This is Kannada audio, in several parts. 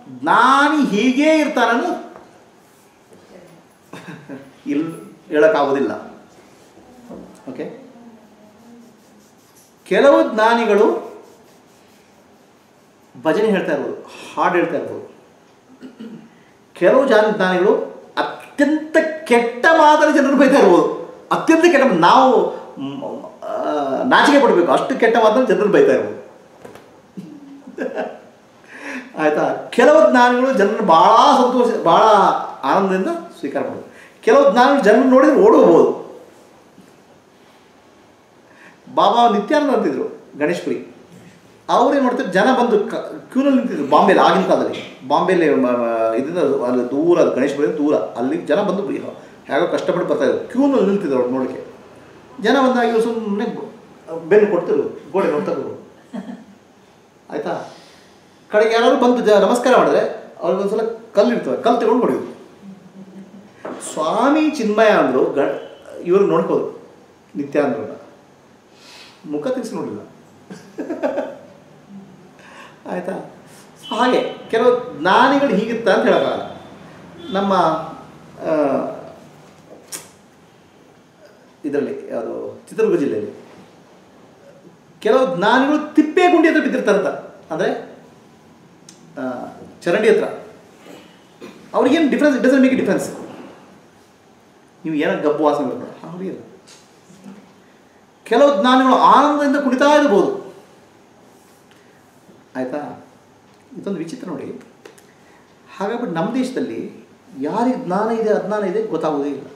ಜ್ಞಾನಿ ಹೀಗೇ ಇರ್ತಾನನ್ನು ಇಲ್ಲಿ ಹೇಳೋಕ್ಕಾಗೋದಿಲ್ಲ ಓಕೆ ಕೆಲವು ಜ್ಞಾನಿಗಳು ಭಜನೆ ಹೇಳ್ತಾ ಇರ್ಬೋದು ಹಾಡು ಹೇಳ್ತಾ ಇರ್ಬೋದು ಕೆಲವು ಜನ ಜ್ಞಾನಿಗಳು ಅತ್ಯಂತ ಕೆಟ್ಟ ಮಾದರಿ ಜನರು ಬೈತಾ ಇರ್ಬೋದು ಅತ್ಯಂತ ಕೆಟ್ಟ ನಾವು ಮ್, ಆ, ನಾಚಿಕೆ ಪಡಬೇಕು ಅಷ್ಟು ಕೆಟ್ಟ ಮಾತನ್ನು ಜನರು ಬೈತಾ ಇರ್ಬೋದು ಆಯಿತಾ ಕೆಲವು ಜ್ಞಾನಿಗಳು ಜನರು ಭಾಳ ಸಂತೋಷ ಭಾಳ ಆನಂದದಿಂದ ಸ್ವೀಕಾರ ಮಾಡೋದು ಕೆಲವು ಜ್ಞಾನಿಗಳು ಜನರು ನೋಡಿದ್ರೆ ಓಡೋಗ್ಬೋದು ಬಾಬಾ ನಿತ್ಯಾನಂದ ಅಂತಿದ್ರು ಗಣೇಶ್ಪುರಿ ಅವ್ರೇನು ಮಾಡ್ತಾರೆ ಜನ ಬಂದು ಕ ಕ್ಯೂನಲ್ಲಿ ನಿಂತಿದ್ರು ಬಾಂಬೆಲಿ ಆಗಿನ ಕಾಲದಲ್ಲಿ ಬಾಂಬೆಲಿ ಮ- ಮ- ಇದರಿಂದ ಅಲ್ಲಿ ದೂರ ಅದು ಗಣೇಶ್ಪುರಿ ದೂರ ಅಲ್ಲಿ ಜನ ಬಂದು ಹೇಗೋ ಕಷ್ಟಪಟ್ಟು ಬರ್ತಾಯಿದ್ರು ಕ್ಯೂನಲ್ಲಿ ನಿಲ್ತಿದ್ರು ಅವ್ರು ನೋಡೋಕ್ಕೆ ಜನ ಬಂದಾಗ ಇವ್ರು ಸುಮ್ಮನೆ ಬೆನ್ನು ಕೊಡ್ತಿರು ಗೋಡೆ ನೋಡ್ತಾ ಇದ್ರು ಆಯಿತಾ ಕಡೆಗೆ ಯಾರಾದ್ರು ಬಂದು ಜ ನಮಸ್ಕಾರ ಮಾಡಿದ್ರೆ ಅವ್ರಿಗೊಂದ್ಸಲ ಕಲ್ಲು ಇರ್ತವೆ ಕಲ್ಲು ತಗೊಂಡು ಹೊಡೆಯೋದು ಸ್ವಾಮಿ ಚಿನ್ಮಯ ಅಂದರು ಗ ಇವ್ರು ನೋಡ್ಕೋದು ನಿತ್ಯಾನಂದ್ರನ್ನ ಮುಖ ತಿರ್ಸಿ ನೋಡಿಲ್ಲ ಆಯಿತಾ ಹಾಗೆ ಕೆಲವು ಜ್ಞಾನಿಗಳು ಹೀಗಿರ್ತ ಅಂತ ಹೇಳೋಕ್ಕಾಗಲ್ಲ ನಮ್ಮ ಇದರಲ್ಲಿ ಯಾವುದು ಚಿತ್ರದುರ್ಗ ಜಿಲ್ಲೆಯಲ್ಲಿ ಕೆಲವು ಜ್ಞಾನಿಗಳು ತಿಪ್ಪೆ ಗುಂಡಿ ಹತ್ರ ಬಿದ್ದಿರ್ತಾರಂತ ಅಂದರೆ ಚರಂಡಿ ಹತ್ರ ಅವ್ರಿಗೇನು difference it doesn't make difference ನೀವು ಏನೋ ಗಬ್ಬು ವಾಸನೆ ಬರ್ತದೆ ಅವ್ರಿಗಿಲ್ಲ ಕೆಲವು ಜ್ಞಾನಿಗಳು ಆನಂದದಿಂದ ಕುಣಿತಾ ಇರ್ಬೋದು ಆಯಿತಾ ಇದೊಂದು ವಿಚಿತ್ರ ನೋಡಿ ಹಾಗಾಗ್ಬಿಟ್ಟು ನಮ್ಮ ದೇಶದಲ್ಲಿ ಯಾರಿಗೆ ಜ್ಞಾನ ಇದೆ ಅಜ್ಞಾನ ಇದೆ ಗೊತ್ತಾಗೋದೇ ಇಲ್ಲ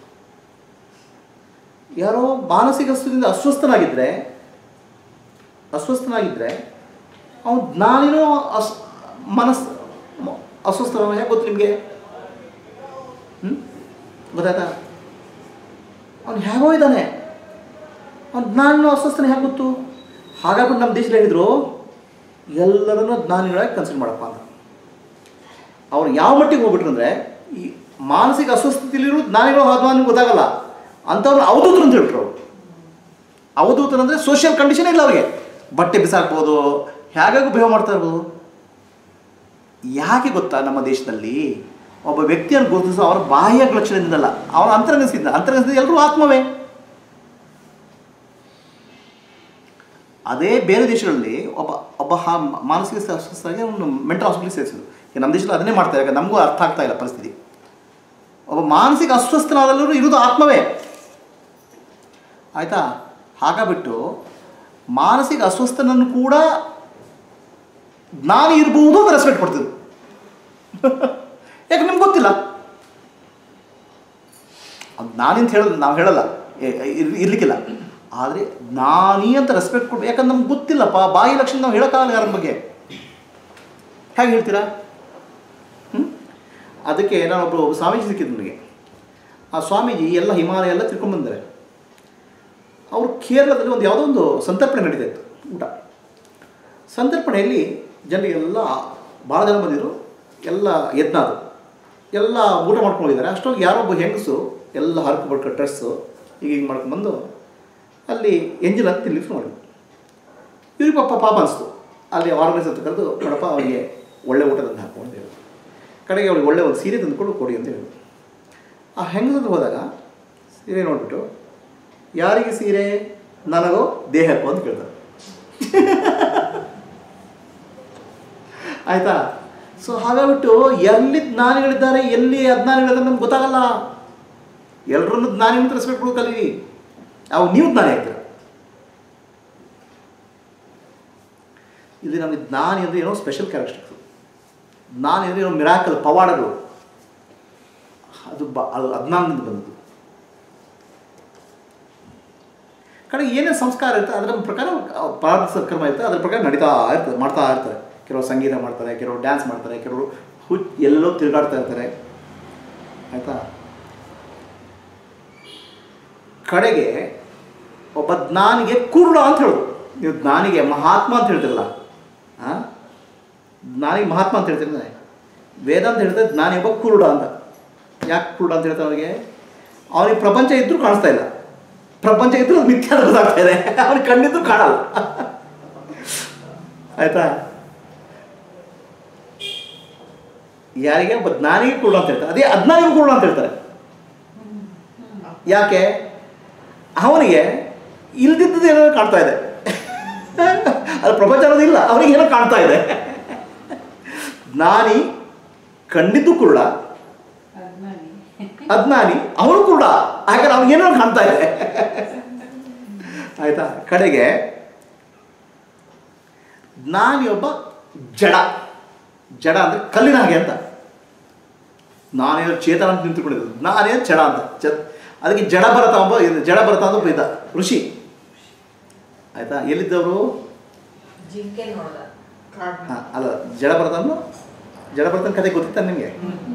ಯಾರೋ ಮಾನಸಿಕ ಅಸ್ವಸ್ಥದಿಂದ ಅಸ್ವಸ್ಥನಾಗಿದ್ದರೆ ಅಸ್ವಸ್ಥನಾಗಿದ್ದರೆ ಅವನು ಜ್ಞಾನಿನೂ ಅಸ್ ಮನಸ್ಸು ಮ- ಅಸ್ವಸ್ಥನ ಹೇಗೆ ಗೊತ್ತು ನಿಮಗೆ ಹ್ಞೂ ಗೊತ್ತಾಯ್ತಾ ಅವನು ಹೇಗೋ ಇದ್ದಾನೆ ಅವ್ನು ಜ್ಞಾನಿನೂ ಅಸ್ವಸ್ಥನ ಹೇಗೆ ಗೊತ್ತು ಹಾಗಾಗ್ಬಿಟ್ಟು ನಮ್ಮ ದೇಶದಲ್ಲಿ ಹೇಳಿದರು ಎಲ್ಲರನ್ನೂ ಜ್ಞಾನಿಗಳಾಗಿ ಕನ್ಸಿಡರ್ ಮಾಡಪ್ಪ ಅಂತ ಅವ್ರು ಯಾವ ಮಟ್ಟಿಗೆ ಹೋಗ್ಬಿಟ್ರು ಅಂದರೆ ಈ ಮಾನಸಿಕ ಅಸ್ವಸ್ಥತೆಯಲ್ಲಿರೋ ಜ್ಞಾನಿಗಳು ಅಜ್ಞಾನಿಗಳು ಗೊತ್ತಾಗಲ್ಲ ಅಂಥವ್ರು ಅವಧೂತರು ಅಂತ ಹೇಳ್ಬಿಟ್ರು ಅವರು ಅವಧೂತರು ಅಂದರೆ ಸೋಷಿಯಲ್ ಕಂಡೀಷನ್ ಇಲ್ಲ ಅವ್ರಿಗೆ ಬಟ್ಟೆ ಬಿಸಾಕ್ಬೋದು ಹೇಗಾಗೂ ಬಿಹೇವ್ ಮಾಡ್ತಾ ಇರ್ಬೋದು ಯಾಕೆ ಗೊತ್ತಾ ನಮ್ಮ ದೇಶದಲ್ಲಿ ಒಬ್ಬ ವ್ಯಕ್ತಿಯನ್ನು ಗುರುತಿಸೋ ಅವರ ಬಾಹ್ಯ ಲಕ್ಷಣದಿಂದಲ್ಲ ಅವನ ಅಂತರಂಗಸಿದ್ದ ಅಂತರಂಗಸಿದ್ದ ಎಲ್ಲರೂ ಆತ್ಮವೇ ಅದೇ ಬೇರೆ ದೇಶಗಳಲ್ಲಿ ಒಬ್ಬ ಒಬ್ಬ ಹಾ ಮಾನಸಿಕ ಅಸ್ವಸ್ಥರಾಗಿ ಅವನು ಮೆಂಟಲ್ ಹಾಸ್ಪಿಟಲ್ ಸೇರಿಸಿದ್ರು ಈಗ ನಮ್ಮ ದೇಶದಲ್ಲಿ ಅದನ್ನೇ ಮಾಡ್ತಾರೆ ಯಾಕಂದ್ರೆ ನಮಗೂ ಅರ್ಥ ಆಗ್ತಾ ಇಲ್ಲ ಪರಿಸ್ಥಿತಿ ಒಬ್ಬ ಮಾನಸಿಕ ಅಸ್ವಸ್ಥನಾದಲ್ಲೂ ಇರೋದು ಆತ್ಮವೇ ಆಯಿತಾ ಹಾಗಾಗ್ಬಿಟ್ಟು ಮಾನಸಿಕ ಅಸ್ವಸ್ಥನನ್ನು ಕೂಡ ಜ್ಞಾನಿ ಇರ್ಬೋದು ಅಂತ ರೆಸ್ಪೆಕ್ಟ್ ಕೊಡ್ತಿದ್ರು ಯಾಕೆ ನಿಮ್ಗೆ ಗೊತ್ತಿಲ್ಲ ಅದು ಜ್ಞಾನಿ ಅಂತ ಹೇಳೋದು ನಾವು ಹೇಳಲ್ಲ ಏ- ಇರ್- ಇರ್ಲಿಕ್ಕಿಲ್ಲ ಆದರೆ ಜ್ಞಾನಿ ಅಂತ ರೆಸ್ಪೆಕ್ಟ್ ಕೊಡ್ಬೇಕು ಯಾಕಂದ್ರೆ ನಮ್ಗೆ ಗೊತ್ತಿಲ್ಲಪ್ಪ ಬಾಯಿ ಲಕ್ಷಣ ನಾವು ಹೇಳೋಕ್ಕಾಗಲ್ಲ ಯಾರ ಬಗ್ಗೆ ಹೇಗೆ ಹೇಳ್ತೀರಾ ಹ್ಞೂ ಅದಕ್ಕೆ ನಾನೊಬ್ಬರು ಒಬ್ಬ ಸ್ವಾಮೀಜಿ ಸಿಕ್ಕಿದ್ದು ನನಗೆ ಆ ಸ್ವಾಮೀಜಿ ಎಲ್ಲ ಹಿಮಾಲಯ ಎಲ್ಲ ತಿಳ್ಕೊಂಡ್ಬಂದರೆ ಅವರು ಕೇರಳದಲ್ಲಿ ಒಂದು ಯಾವುದೋ ಒಂದು ಸಂತರ್ಪಣೆ ನಡೀತಾ ಇತ್ತು ಊಟ ಸಂತರ್ಪಣೆಯಲ್ಲಿ ಜನರಿಗೆಲ್ಲ ಭಾಳ ಜನ ಬಂದಿದ್ರು ಎಲ್ಲ ಯಜ್ಞ ಅದು ಎಲ್ಲ ಊಟ ಮಾಡ್ಕೊಂಡು ಹೋಗಿದ್ದಾರೆ ಅಷ್ಟೊಂದು ಯಾರೊಬ್ಬ ಹೆಂಗಸು ಎಲ್ಲ ಹರಕು ಬಡ್ಕ ಡ್ರೆಸ್ಸು ಈಗ ಹಿಂಗೆ ಮಾಡ್ಕೊಂಡ್ಬಂದು ಅಲ್ಲಿ ಎಂಜಿನ್ ಅಂತ ತಿನ್ಲಿಕ್ಕೆ ಶುರು ಮಾಡಿದ್ರು ಇವ್ರಿಗೆ ಪಾಪ ಪಾಪ ಅನಿಸ್ತು ಅಲ್ಲಿ ಆರ್ಗನೈಸ್ ಅಂತ ಕರೆದು ನೋಡಪ್ಪ ಅವನಿಗೆ ಒಳ್ಳೆ ಊಟ ತಂದು ಹಾಕು ಅಂತ ಹೇಳಿದ್ರು ಕಡೆಗೆ ಅವಳಿಗೆ ಒಳ್ಳೆ ಒಂದು ಸೀರೆ ತಂದುಕೊಂಡು ಕೊಡಿ ಅಂತ ಹೇಳಿದ್ರು ಆ ಹೆಂಗಸಂದು ಹೋದಾಗ ಸೀರೆ ನೋಡ್ಬಿಟ್ಟು ಯಾರಿಗೆ ಸೀರೆ ನನಗೋ ದೇಹಕ್ಕೋ ಅಂತ ಕೇಳ್ತಾರೆ ಆಯಿತಾ ಸೊ ಹಾಗಾಗ್ಬಿಟ್ಟು ಎಲ್ಲಿ ಜ್ಞಾನಿಗಳಿದ್ದಾರೆ ಎಲ್ಲಿ ಅಜ್ಞಾನಿಗಳಿದ್ದಾರೆ ನಮ್ಗೆ ಗೊತ್ತಾಗಲ್ಲ ಎಲ್ಲರನ್ನು ಜ್ಞಾನಿ ಅಂತ ರೆಸ್ಪೆಕ್ಟ್ ಕೊಡೋ ಕಲೀರಿ ಅವು ನೀವು ಜ್ಞಾನಿ ಆಗ್ತೀರ ಇಲ್ಲಿ ನಮಗೆ ಜ್ಞಾನಿ ಅಂದರೆ ಏನೋ ಸ್ಪೆಷಲ್ ಕ್ಯಾರೆಕ್ಟರ್ಸ್ ಜ್ಞಾನಿ ಅಂದರೆ ಏನೋ ಮಿರಾಕಲ್ ಪವಾಡಗಳು ಅದು ಬ ಅದು ಅಜ್ಞಾನದಿಂದ ಬಂದದ್ದು ಕಡೆಗೆ ಏನೇ ಸಂಸ್ಕಾರ ಇರುತ್ತೆ ಅದರ ಪ್ರಕಾರ ಪ್ರಾರಂಭ ಕರ್ಮ ಇರುತ್ತೆ ಅದರ ಪ್ರಕಾರ ನಡೀತಾ ಇರ್ತದೆ ಮಾಡ್ತಾ ಇರ್ತಾರೆ ಕೆಲವರು ಸಂಗೀತ ಮಾಡ್ತಾರೆ ಕೆಲವರು ಡ್ಯಾನ್ಸ್ ಮಾಡ್ತಾರೆ ಕೆಲವರು ಹುಚ್ಚ ಎಲ್ಲೋ ತಿರುಗಾಡ್ತಾ ಇರ್ತಾರೆ ಆಯಿತಾ ಕಡೆಗೆ ಒಬ್ಬ ಜ್ಞಾನಿಗೆ ಕುರುಡ ಅಂತ ಹೇಳೋದು ನೀವು ಜ್ಞಾನಿಗೆ ಮಹಾತ್ಮ ಅಂತ ಹೇಳ್ತಿರಲ್ಲ ಹಾಂ ಜ್ಞಾನಿಗೆ ಮಹಾತ್ಮ ಅಂತ ಹೇಳ್ತಿರ್ತಾರೆ ವೇದಾಂತ ಹೇಳ್ತಾರೆ ಜ್ಞಾನಿ ಒಬ್ಬ ಕುರುಡ ಅಂತ ಯಾಕೆ ಕುರುಡ ಅಂತ ಹೇಳ್ತಾರೆ ಅವನಿಗೆ ಅವನಿಗೆ ಪ್ರಪಂಚ ಇದ್ದರೂ ಕಾಣಿಸ್ತಾ ಇಲ್ಲ ಪ್ರಪಂಚ ಇದ್ದರೂ ಅದು ಮಿಥ್ಯ ಅಂತ ಗೊತ್ತಾಗ್ತಾ ಇದೆ ಅವನಿಗೆ ಕಣ್ಣಿದ್ರು ಕಾಣಲ್ಲ ಆಯಿತಾ ಯಾರಿಗೆ ಒಬ್ಬ ಜ್ಞಾನಿಗೆ ಕುರುಡ ಅಂತ ಹೇಳ್ತಾರೆ ಅದೇ ಅಜ್ಞಾನಿಗೂ ಕುರುಡ ಅಂತ ಹೇಳ್ತಾರೆ ಯಾಕೆ ಅವನಿಗೆ ಇಲ್ದಿದ್ದದ್ದು ಏನೋ ಕಾಣ್ತಾ ಇದೆ ಅದು ಪ್ರಪಂಚ ಅನ್ನೋದು ಇಲ್ಲ ಅವನಿಗೆ ಏನೋ ಕಾಣ್ತಾ ಇದೆ ಜ್ಞಾನಿ ಕಂಡಿದ್ದು ಕುರುಡ ಅಜ್ಞಾನಿ ಅಜ್ಞಾನಿ ಅವನು ಕುರುಡ ಹಾಗಾದ್ರೆ ಅವನಿಗೇನೋ ಕಾಣ್ತಾ ಇದೆ ಆಯ್ತಾ ಕಡೆಗೆ ಜ್ಞಾನಿ ಒಬ್ಬ ಜಡ ಜಡ ಅಂದರೆ ಕಲ್ಲಿನ ಹಾಗೆ ಅಂತ ನಾನೇನೋ ಚೇತನ ಅಂತ ನಿಂತುಕೊಂಡಿದ್ದು ನಾನೇನು ಜಡ ಅಂತ ಜ ಅದಕ್ಕೆ ಜಡ ಭರತ ಒಬ್ಬ ಇದು ಜಡ ಭರತ ಅಂತ ಒಬ್ಬ ಇದ್ದ ಋಷಿ ಆಯ್ತಾ ಎಲ್ಲಿದ್ದವರು ಜಿಂಕೆ ನೋಡ್ದ ಹಾಂ ಅಲ್ಲ ಜಡಭರತನು ಜಡಭರತನ ಕತೆ ಗೊತ್ತಿತ್ತ ನಿಮಗೆ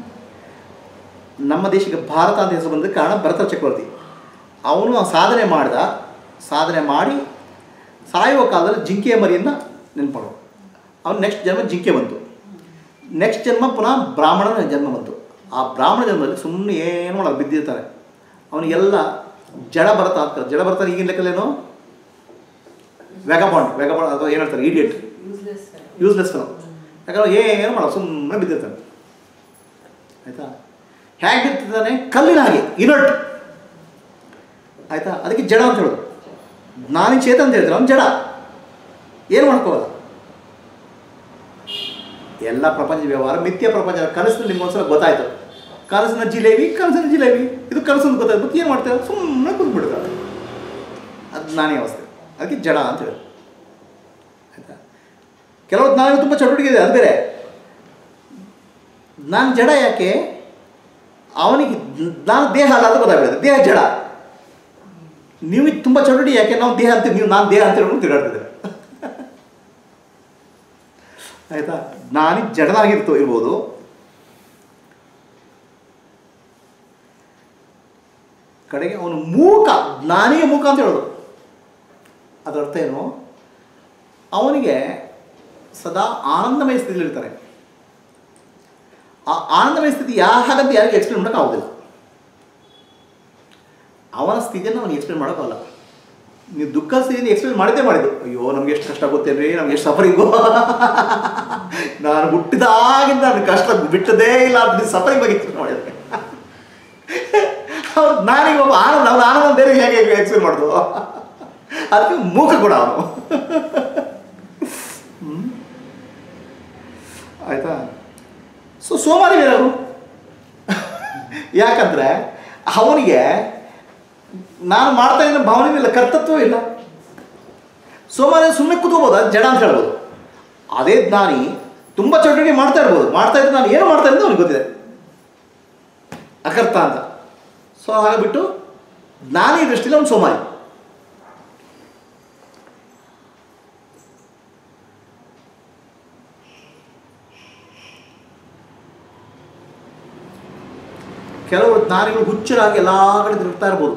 ನಮ್ಮ ದೇಶಕ್ಕೆ ಭಾರತ ಅಂತ ಹೆಸರು ಬಂದ ಕಾರಣ ಭರತ ಚಕ್ರವರ್ತಿ ಅವನು ಆ ಸಾಧನೆ ಮಾಡ್ದ ಸಾಧನೆ ಮಾಡಿ ಸಾಯುವ ಕಾಲದಲ್ಲಿ ಜಿಂಕೆಯ ಮರಿಯನ್ನು ನೆನ್ಪಡು ಅವನು ನೆಕ್ಸ್ಟ್ ಜನ್ಮ ಜಿಂಕೆ ಬಂತು ನೆಕ್ಸ್ಟ್ ಜನ್ಮ ಪುನಃ ಬ್ರಾಹ್ಮಣನ ಜನ್ಮ ಬಂತು ಆ ಬ್ರಾಹ್ಮಣ ಜನ್ಮದಲ್ಲಿ ಸುಮ್ಮನೆ ಏನು ಮಾಡೋದು ಬಿದ್ದಿರ್ತಾರೆ ಅವನಿಗೆಲ್ಲ ಜಡ ಭರತ ಅಂತ ಜಡ ಭರತ ಈಗಿನ ಲೆಕ್ಕಲೇನು ವೆಗಬಾಂಡ್ ವೆಗಬಾಂಡ್ ಅಥವಾ ಏನು ಹೇಳ್ತಾರೆ ಇಡಿಯಟ್ ಯೂಸ್ಲೆಸ್ ಯೂಸ್ಲೆಸ್ ಫೆಲೋ ಯಾಕಂದ್ರೆ ಏನು ಮಾಡೋ ಸುಮ್ಮನೆ ಬಿದ್ದಿರ್ತಾನೆ ಆಯಿತಾ ಹೇಗೆ ಬಿರ್ತಿದ್ದಾನೆ ಕಲ್ಲಿನ ಹಾಗೆ ಇನರ್ಟ್ ಆಯಿತಾ ಅದಕ್ಕೆ ಜಡ ಅಂತ ಹೇಳೋದು ನಾನು ಚೇತ ಅಂತ ಹೇಳ್ತಾರೆ ಅವ್ನು ಜಡ ಏನು ಮಾಡ್ಕೋಲ್ಲ ಎಲ್ಲ ಪ್ರಪಂಚ ವ್ಯವಹಾರ ಮಿಥ್ಯ ಪ್ರಪಂಚ ಕನಸಿನಲ್ಲಿ ನಿಮ್ಗೆ ಒಂದ್ಸಲ ಗೊತ್ತಾಯ್ತು ಕನಸಿನ ಜಿಲೇಬಿ ಕನಸಿನ ಜಿಲೇಬಿ ಇದು ಕನಸು ಅಂತ ಗೊತ್ತಾಯ್ತು ಮತ್ತೆ ಏನು ಮಾಡ್ತಾರೆ ಸುಮ್ಮನೆ ಕೂತ್ಬಿಡ್ತಾರೆ ಅದು ನಾನೇ ಅವಸ್ಥೆ ಅದಕ್ಕೆ ಜಡ ಅಂತ ಹೇಳೋದು ಆಯಿತಾ ಕೆಲವು ನಾನು ತುಂಬ ಚಟುವಟಿಕೆ ಇದೆ ಅದು ಬೇರೆ ನಾನು ಜಡ ಯಾಕೆ ಅವನಿಗೆ ನಾನು ದೇಹ ಅಲ್ಲ ಅಂತ ಗೊತ್ತಾಗ್ಬಿಡುತ್ತೆ ದೇಹ ಜಡ ನೀವು ತುಂಬ ಚಟುವಟಿಕೆ ಯಾಕೆ ನಾವು ದೇಹ ಅಂತೀವಿ ನೀವು ನಾನು ದೇಹ ಅಂತ ಹೇಳ್ಕೊಂಡು ತಿರುಗಾಡ್ತಿದ್ದೀರ ಆಯಿತಾ ನಾನು ಜಡನಾಗಿರ್ತು ಇರ್ಬೋದು ಕಡೆಗೆ ಅವನು ಮೂಕ ಜ್ಞಾನಿಗೆ ಮೂಕ ಅಂತ ಹೇಳೋದು ಅದರ ಅರ್ಥ ಏನು ಅವನಿಗೆ ಸದಾ ಆನಂದಮಯ ಸ್ಥಿತಿಯಲ್ಲಿರ್ತಾರೆ ಆ ಆನಂದಮಯ ಸ್ಥಿತಿ ಯಾಹಾಗಂತ ಯಾರಿಗೆ ಎಕ್ಸ್ಪ್ಲೇನ್ ಮಾಡೋಕ್ಕಾಗೋದಿಲ್ಲ ಅವನ ಸ್ಥಿತಿಯನ್ನು ಅವನಿಗೆ ಎಕ್ಸ್ಪ್ಲೇನ್ ಮಾಡೋಕ್ಕಾಗಲ್ಲ ನೀವು ದುಃಖ ಸ್ಥಿತಿಯನ್ನು ಎಕ್ಸ್ಪ್ಲೇನ್ ಮಾಡಿದ್ದೇ ಮಾಡಿದ್ದು ಅಯ್ಯೋ ನಮ್ಗೆ ಎಷ್ಟು ಕಷ್ಟ ಗೊತ್ತೇನ್ರಿ ನಮ್ಗೆ ಎಷ್ಟು ಸಫರಿಂಗು ನಾನು ಹುಟ್ಟಿದಾಗಿಂದ ನನ್ನ ಕಷ್ಟ ಬಿಟ್ಟದೇ ಇಲ್ಲ ಅಂತ ಸಫರಿಂಗ್ ಬಗ್ಗೆ ಎಕ್ಸ್ಪ್ಲೇನ್ ಮಾಡಿದ್ರೆ ಅವ್ನು ನಾನೀಗ ಒಬ್ಬ ಆನಂದ ಅವನ ಆನಂದ ಬೇರೆ ಹೇಗೆ ಎಕ್ಸ್ಪ್ಲೇನ್ ಮಾಡೋದು ಅದಕ್ಕೆ ಮೂಕ ಕೂಡ ಅವನು ಹ್ಮ್? ಆಯ್ತಾ ಸೊ ಸೋಮಾರಿ ಬೇರೆ ಅವರು ಯಾಕಂದ್ರೆ ಅವನಿಗೆ ನಾನು ಮಾಡ್ತಾ ಇದ್ದ ಭಾವನೆ ಇಲ್ಲ ಕರ್ತೃತ್ವ ಇಲ್ಲ ಸೋಮಾರಿ ಸುಮ್ಮನೆ ಕೂತ್ಕೋಬೋದು ಅದು ಜಡ ಅಂತ ಹೇಳ್ಬೋದು ಅದೇ ಜ್ಞಾನಿ ತುಂಬ ಚಟುವಟಿಕೆ ಮಾಡ್ತಾ ಇರ್ಬೋದು ಮಾಡ್ತಾ ಇದ್ರೆ ನಾನು ಏನು ಮಾಡ್ತಾ ಇದ್ದೆ ಅವ್ನಿಗೆ ಗೊತ್ತಿದೆ ಅಕರ್ತ ಅಂತ ಸೊ ಹಾಗಾಗ್ಬಿಟ್ಟು ಜ್ಞಾನಿ ದೃಷ್ಟಿಲಿ ಅವ್ನು ಸೋಮಾರಿ ಕೆಲವು ಜ್ಞಾನಿಗಳು ಹುಚ್ಚರಾಗಿ ಎಲ್ಲ ಕಡೆ ತಿರುಗ್ತಾ ಇರ್ಬೋದು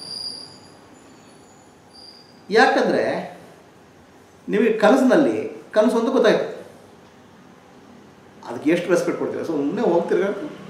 ಯಾಕಂದರೆ ನಿಮಗೆ ಕನಸಿನಲ್ಲಿ ಕನಸು ಒಂದು ಗೊತ್ತಾಯ್ತು ಅದಕ್ಕೆ ಎಷ್ಟು ರೆಸ್ಪೆಕ್ಟ್ ಕೊಡ್ತೀರ ಸುಮ್ಮನೆ ಹೋಗ್ತಿರ್ಗ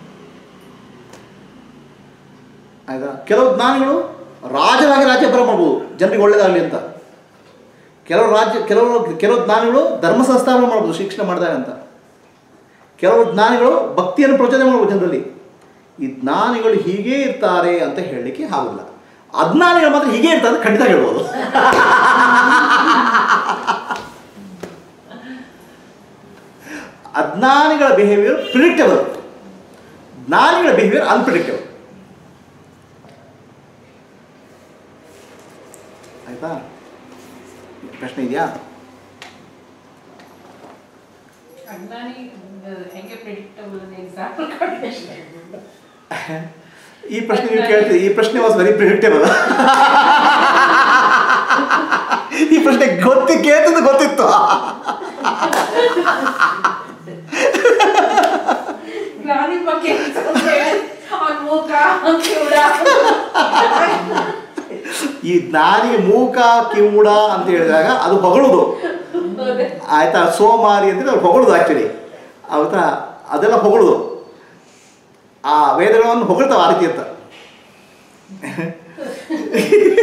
ಆಯ್ತಾ ಕೆಲವು ಜ್ಞಾನಿಗಳು ರಾಜರಾಗಿ ರಾಜ್ಯಭಾರ ಮಾಡ್ಬೋದು ಜನರಿಗೆ ಒಳ್ಳೇದಾಗಲಿ ಅಂತ ಕೆಲವು ರಾಜ್ಯ ಕೆಲವು ಕೆಲವು ಜ್ಞಾನಿಗಳು ಧರ್ಮ ಸಂಸ್ಥಾಪನೆ ಮಾಡ್ಬೋದು ಶಿಕ್ಷಣ ಮಾಡಿದಾಗ ಅಂತ ಕೆಲವು ಜ್ಞಾನಿಗಳು ಭಕ್ತಿಯನ್ನು ಪ್ರಚೋದನೆ ಮಾಡ್ಬೋದು ಜನರಲ್ಲಿ ಈ ಜ್ಞಾನಿಗಳು ಹೀಗೇ ಇರ್ತಾರೆ ಅಂತ ಹೇಳಲಿಕ್ಕೆ ಆಗೋದಿಲ್ಲ ಅಜ್ಞಾನಿಗಳು ಮಾತ್ರ ಹೀಗೆ ಇರ್ತಾರೆ ಅಂತ ಖಂಡಿತ ಹೇಳ್ಬೋದು ಅಜ್ಞಾನಿಗಳ ಬಿಹೇವಿಯರ್ ಪ್ರಿಡಿಕ್ಟಬಲ್ ಜ್ಞಾನಿಗಳ ಬಿಹೇವಿಯರ್ ಅನ್ಪ್ರಿಡಿಕ್ಟಬಲ್ ಆಯ್ತಾ ಪ್ರಶ್ನೆ ಇದೆಯಾ ಅಜ್ಞಾನಿ ಹೆಂಗೆ ಪ್ರಿಡಿಕ್ಟಬಲ್ ಎಕ್ಸಾಂಪಲ್ ಕೊಡಿ ಈ ಪ್ರಶ್ನೆ ನೀವು ಕೇಳ್ತೀರಿ ಈ ಪ್ರಶ್ನೆ ವಾಸ್ ವೆರಿ ಪ್ರಿಡಿಕ್ಟೇಬಲ್ ಈ ಪ್ರಶ್ನೆ ಗೊತ್ತಿ ಕೇಳ್ತದ್ದು ಗೊತ್ತಿತ್ತು ಜ್ಞಾನಿ ಬಗ್ಗೆ ಅವ್ನ ಮೂಕ ಕಿವುಡ ಈ ಜ್ಞಾನಿಗೆ ಮೂಕ ಕಿವುಡ ಅಂತ ಹೇಳಿದಾಗ ಅದು ಹೊಗಳುದು ಹೌದೇ? ಆಯ್ತಾ ಸೋಮಾರಿ ಅಂದರೆ ಅವ್ರು ಹೊಗಳುದು ಆ್ಯಕ್ಚುಲಿ ಆಯ್ತಾ ಅದೆಲ್ಲ ಹೊಗಳುದು ಆ ವೇದಗಳನ್ನು ಹೊಗಳ್ತಾವ ಆ ರೀತಿ ಅಂತ